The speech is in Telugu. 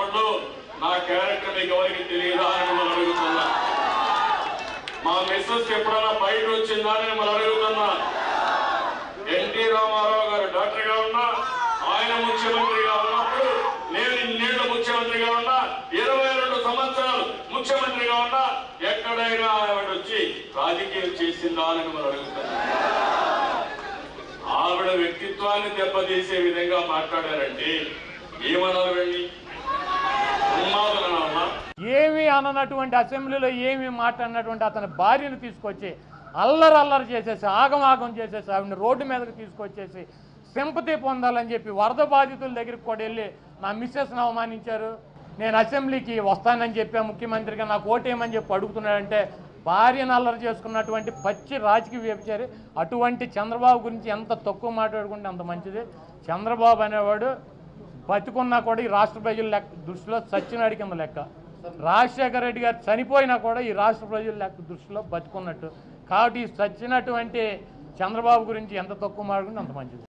వాళ్ళు నా క్యారెక్టర్ మీకు ఎవరికి తెలియదా అని మిమ్మల్ని అడుగుతున్నా మా మిస్సెస్ ఎప్పుడైనా బయట వచ్చిందా అని మిమ్మల్ని అడుగుతున్నా ఎన్టీ రామారావు గారు డాక్టర్ గా ఉన్నా ఆయన ముఖ్యమంత్రిగా ఉన్నప్పుడు నేను ఇన్నేళ్లు ముఖ్యమంత్రిగా ఉన్నా ఇరవై రెండు సంవత్సరాలు ముఖ్యమంత్రిగా ఉన్నా ఎక్కడైనా ఆవిడ వచ్చి రాజకీయం చేసిందా అని మిమ్మల్ని అడుగుతున్నా ఆవిడ వ్యక్తిత్వాన్ని దెబ్బతీసే విధంగా మాట్లాడారంటే ఏమన్నారు వెళ్ళి ఉన్మాదులన్నా ఏమీ అననటువంటి అసెంబ్లీలో ఏమీ మాట్లాడినటువంటి అతని భార్యను తీసుకొచ్చి అల్లరి అల్లరి చేసేసి ఆగమాగం చేసేసి ఆవిడని రోడ్డు మీదకి తీసుకొచ్చేసి సింపతి పొందాలని చెప్పి వరద బాధితుల దగ్గరికి కూడా వెళ్ళి నా మిస్సెస్ని అవమానించారు నేను అసెంబ్లీకి వస్తానని చెప్పా ముఖ్యమంత్రిగా నాకు ఓటేయమని చెప్పి అడుగుతున్నాడంటే భార్యను అల్లరి చేసుకున్నటువంటి పచ్చి రాజకీయ వ్యభిచారి అటువంటి చంద్రబాబు గురించి ఎంత తక్కువ మాట్లాడుకుంటే అంత మంచిది చంద్రబాబు అనేవాడు బతికున్నా కూడా ఈ రాష్ట్ర ప్రజల లెక్క దృష్టిలో సచ్చినాడి కింద లెక్క రాజశేఖర రెడ్డి గారు చనిపోయినా కూడా ఈ రాష్ట్ర ప్రజల లెక్క దృష్టిలో బతుకున్నట్టు కాబట్టి ఈ సచ్చినటువంటి చంద్రబాబు గురించి ఎంత తక్కువ మాట్లాడుకుంటే అంత మంచిది